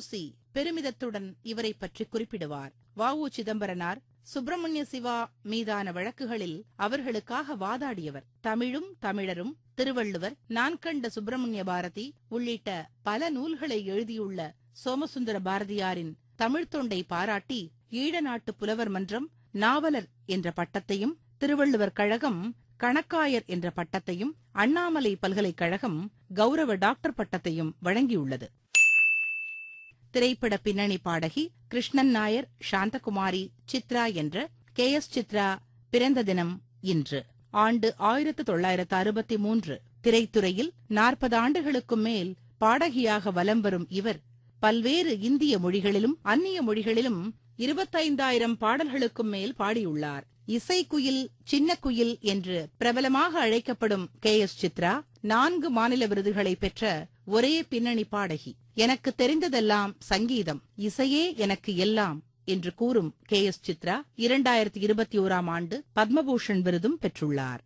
வஉசி பெருமிதத்துடன் இவரை பற்றி குறிப்பிடுவார் வஉ சிதம்பரனார் சுப்பிரமணிய சிவா மீதான வழக்குகளில் அவர்களுக்காக வாதாடியவர் தமிழும் தமிழரும் திருவள்ளுவர் நான் கண்ட சுப்பிரமணிய பாரதி உள்ளிட்ட பல நூல்களை எழுதியுள்ள சோமசுந்தர பாரதியாரின் தமிழ்த் தொண்டை பாராட்டி ஈழ நாட்டு புலவர் மன்றம் நாவலர் என்ற பட்டத்தையும் திருவள்ளுவர் கழகம் கணக்காயர் என்ற பட்டத்தையும் அண்ணாமலை பல்கலைக்கழகம் கௌரவ டாக்டர் பட்டத்தையும் வழங்கியுள்ளது திரைப்பட பின்னணி பாடகி கிருஷ்ணன் நாயர் சாந்தகுமாரி சித்ரா என்ற கே எஸ் சித்ரா பிறந்த தினம் இன்று ஆண்டு ஆயிரத்து தொள்ளாயிரத்து அறுபத்தி மூன்று திரைத்துறையில் நாற்பது ஆண்டுகளுக்கும் மேல் பாடகியாக வலம் வரும் இவர் பல்வேறு இந்திய மொழிகளிலும் அந்நிய மொழிகளிலும் இருபத்தைந்தாயிரம் பாடல்களுக்கும் மேல் பாடியுள்ளார் இசைக்குயில் சின்ன குயில் என்று பிரபலமாக அழைக்கப்படும் கே எஸ் சித்ரா நான்கு மாநில விருதுகளை பெற்ற ஒரே பின்னணி பாடகி எனக்கு தெரிந்ததெல்லாம் சங்கீதம் இசையே எனக்கு எல்லாம் என்று கூறும் கே எஸ் சித்ரா இரண்டாயிரத்தி இருபத்தி ஓராம் ஆண்டு பத்மபூஷன் விருதும் பெற்றுள்ளார்